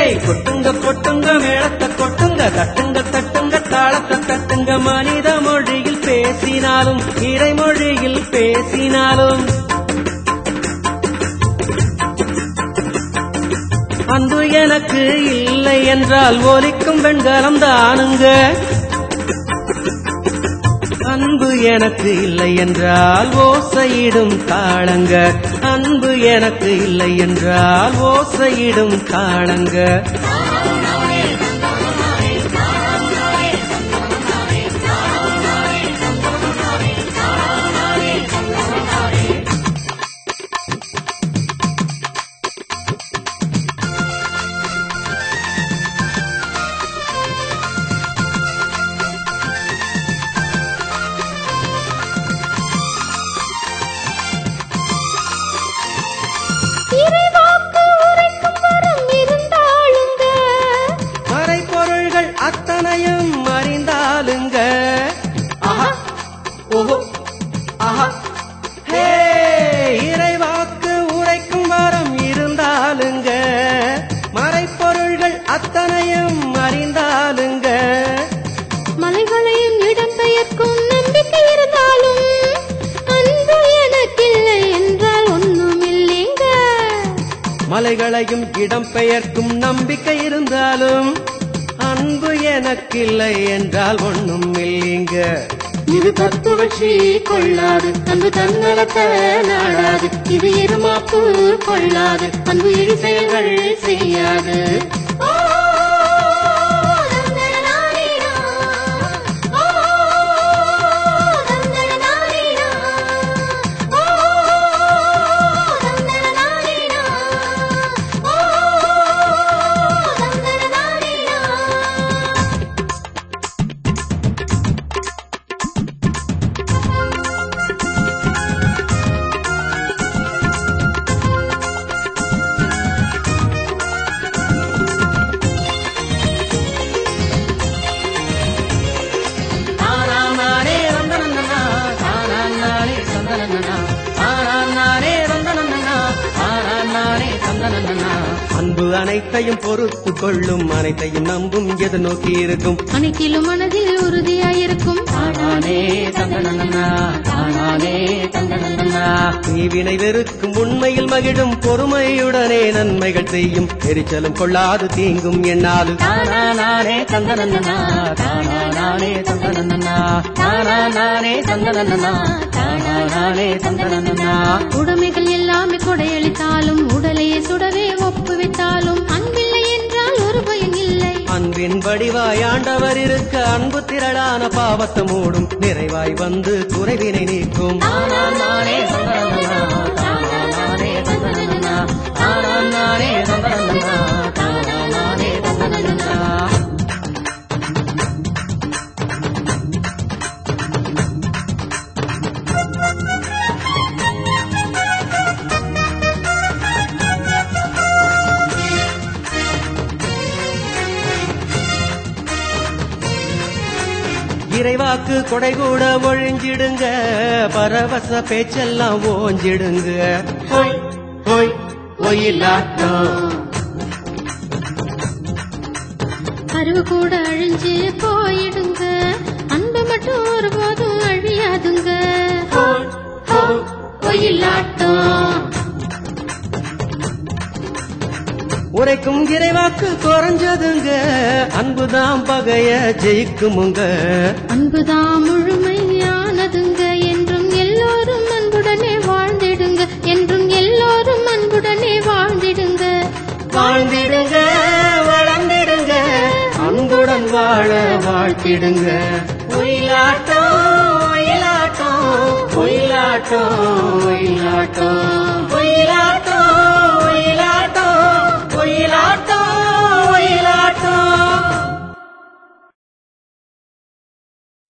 கொட்டுங்க கொட்டுங்க மேளத்தை கொட்டுங்க தட்டுங்க தட்டுங்க தாளத்தை தட்டுங்க மனித மொழியில் பேசினாலும் இறைமொழியில் பேசினாலும் அன்பு எனக்கு இல்லை என்றால் ஒலிக்கும் வெண்கலம் தானுங்க அன்பு எனக்கு இல்லை என்றால் ஓசையிடும் தாளங்க அன்பு எனக்கு இல்லை என்றால் ஓசையிடும் தாளங்க இறைவாக்கு உரைக்கும் வரம் இருந்தாளுங்க மறைப்பொருள்கள் அத்தனையும் அறிந்தாலுங்க ஆஹா ஓஹோ ஆஹா ஹே இறைவாக்கு உரைக்கும் வரம் இருந்தாலுங்க மறைப்பொருள்கள் அத்தனையும் அறிந்தாலுங்க மலைகளையும் இடம்பெயர்க்கும் நம்பிக்கை இருந்தாலும் அன்பு எனக்கில்லை என்றால் ஒண்ணும் இல்லைங்க மலைகளையும் இடம் பெயர்க்கும் நம்பிக்கை இருந்தாலும் அன்பு எனக்கில்லை என்றால் ஒண்ணும் இல்லைங்க இது தத்துவச்சி கொள்ளாது அன்பு தன்னலத்தை நாடாது இது இருமாப்பு கொள்ளாது அன்பு இரு செயல்கள் செய்யாது தானானானே ரந்தனனனா, தானானானே சந்தனனனா, தானானானே ரந்தனனனா, தானானானே சந்தனனனா. அன்பு அனைத்தையும் பொறுத்து கொள்ளும் அனைத்தையும் நம்பும் எது நோக்கி இருக்கும் அனைத்திலும் மனதில் உறுதியாயிருக்கும் தானானே தந்தனனா தானானே தந்தனனா தீவினை வெறுக்கும் உண்மையில் மகிழும் பொறுமையுடனே நன்மைகள் செய்யும் எரிச்சலும் கொள்ளாது தீங்கும் எண்ணாது தானானே தந்தனனா தானானே தந்தனனா தானானே தந்தனனா தானானே தந்தனனா உடைமைகள் எல்லாமே கொடையளித்தாலும் உடலையே சுடவே ஒப்புவித்தாலும் அன்பில்லை என்றால் ஒரு பயன் இல்லை அன்பின் வடிவாய் ஆண்டவர் இருக்க அன்பு திரளான பாவத்தை மூடும் நிறைவாய் வந்து குறைவினை நீக்கும் தானானே தந்தனனா தானானே தந்தனனா தானானே தந்தனனா தானானே தந்தனனா இறைவாக்கு கொடை கூட ஒழிஞ்சிடுங்க பரவச பேச்செல்லாம் ஓஞ்சிடுங்க ஹோய் ஹோய் ஒயிலாட்டம் அறிவு கூட அழிஞ்சு போயிடுங்க அன்பு மட்டும் ஒருபோதும் அழியாதுங்க ஹோய் ஹோய் ஒயிலாட்டம் உரைக்கும் இறைவாக்கு குறைஞ்சதுங்க அன்புதான் பகைய ஜெயிக்குமுங்க அன்புதான் முழுமையானதுங்க என்றும் எல்லோரும் அன்புடனே வாழ்ந்திடுங்க என்றும் எல்லோரும் அன்புடனே வாழ்ந்திடுங்க வாழ்ந்திடுங்க வளர்ந்திடுங்க அன்புடன் வாழ வாழ்த்திடுங்க ஒயிலாட்டம் ஒயிலாட்டம் ஒயிலாட்டம் ஒயிலாட்டம் ஒயிலாட்டம்